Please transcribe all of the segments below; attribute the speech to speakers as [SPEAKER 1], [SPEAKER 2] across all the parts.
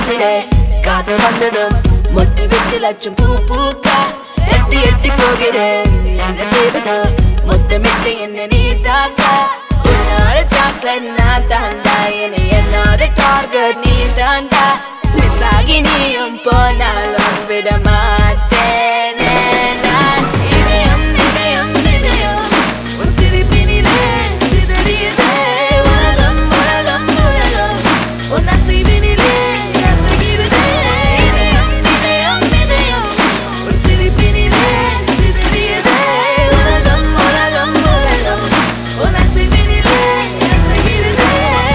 [SPEAKER 1] நெஞ்சிலே காதல் வந்ததும் மொட்டு விட்டு லட்சம் பூ பூக்க எட்டி எட்டி போகிறேன் என்ன செய்வது முத்தமிட்டு என்ன நீ தாக்க உன்னோட சாக்லேட் நான் தாண்டா இனி என்னோட டார்கெட் நீ தாண்டா மிஸ் ஆகி நீயும் போனாலும் விட மாட்டேனே நான் இதயம் இதயம் இதயம் உன் சிரிப்பினிலே சிதறியதே உலகம் உலகம் உலகம் உன் அசைவினிலே அசைகிறதே இதயம் இதயம் இதயம் உன் சிரிப்பினிலே சிதறியதே உலகம் உலகம் உலகம் உன் அசைவினிலே அசைகிறதே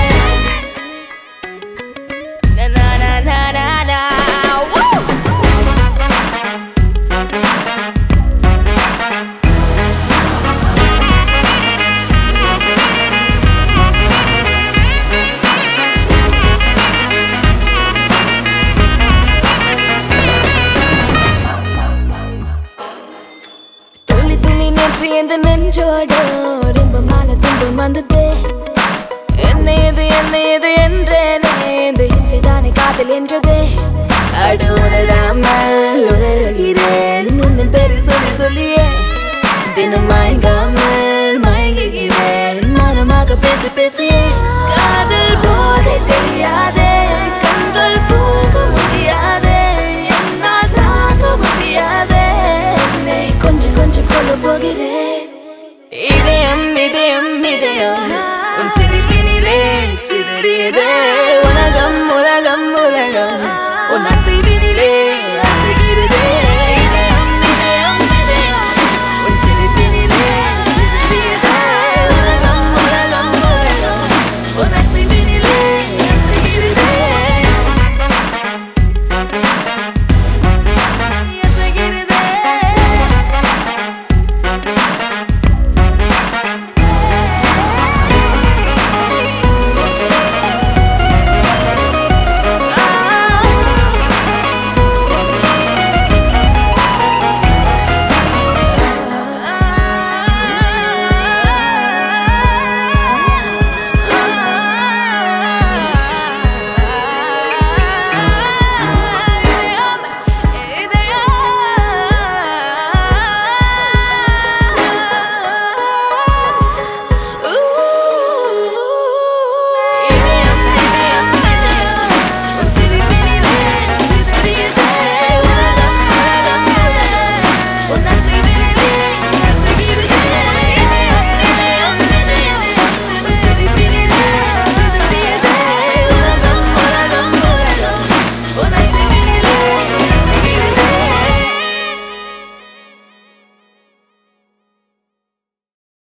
[SPEAKER 1] Na na na na na na. Woo! துளி துளி நேற்று எந்த நெஞ்சோடு ரொம்பமான துன்பம் வந்ததே என்ன இது என்ன இது என்றேனே இந்த இம்சைதானே காதல் என்றதே அடு உணராமல் உணர்கிறேன் உந்தன் பேரு சொல்லி சொல்லியே தினம் மயங்காமல் மயங்குகிறேன் மனமாக பேசி பேசியே காதல் போதை தெரியாதே